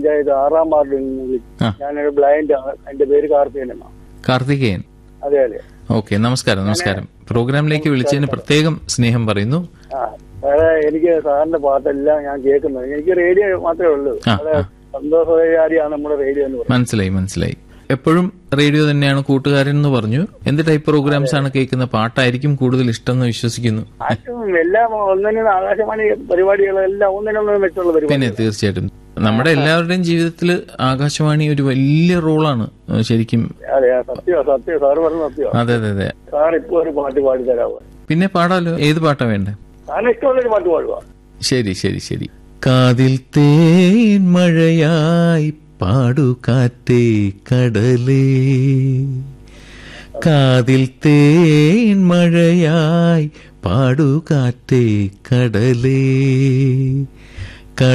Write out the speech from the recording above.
പഞ്ചായത്ത് ആറാം വാർഡിൽ നിന്ന് വിളിച്ചു ആ. ഞാനൊരു ബ്ലൈൻഡ് ആണ് എന്റെ പേര് കാർത്തികൻ എന്നാണ് കാർത്തികേയൻ അതെ അതെ ഓക്കെ നമസ്കാരം നമസ്കാരം പ്രോഗ്രാമിലേക്ക് വിളിച്ചതിന് പ്രത്യേകം സ്നേഹം പറയുന്നു ആ വേറെ എനിക്ക് സാറിന്റെ പാട്ടെല്ലാം ഞാൻ കേൾക്കുന്നത് എനിക്ക് റേഡിയോ മാത്രമേ ഉള്ളൂ ആ, വളരെ സന്തോഷകാരിയാണ് നമ്മുടെ റേഡിയോ എന്ന് പറയുന്നത് മനസ്സിലായി മനസ്സിലായി എപ്പോഴും റേഡിയോ തന്നെയാണ് കൂട്ടുകാരൻ എന്ന് പറഞ്ഞു എന്ത് ടൈപ്പ് പ്രോഗ്രാംസ് ആണ് കേൾക്കുന്ന പാട്ടായിരിക്കും കൂടുതൽ ഇഷ്ടം എന്ന് വിശ്വസിക്കുന്നു ആറ്റും എല്ലാം ഒന്നിനും ആകാശവാണി പരിപാടികളെല്ലാം ഒന്നിനൊന്നും വെച്ചുള്ള പരിപാടി പിന്നെ തീർച്ചയായിട്ടും നമ്മുടെ എല്ലാവരുടെയും ജീവിതത്തിൽ ആകാശവാണി ഒരു വലിയ റോളാണ് ഏഹ് ശരിക്കും അതെ സത്യോ സത്യോ സാറ് പറഞ്ഞ സത്യോ അതെ അതെ അതെ സാർ ഇപ്പൊ ഒരു പാട്ട് പാടി തരാമോ പിന്നെ പാടാലോ ഏത് പാട്ടാ വേണ്ടേ സാറിന് ഇഷ്ടമുള്ളൊരു പാട്ട് പാടുക ശരി ശരി ശരി കാതിൽ തേൻ മഴയായി പാടുകാറ്റേ കടലേ കാതിൽ തേൻ മഴയായി പാടുകാറ്റേ കടലേ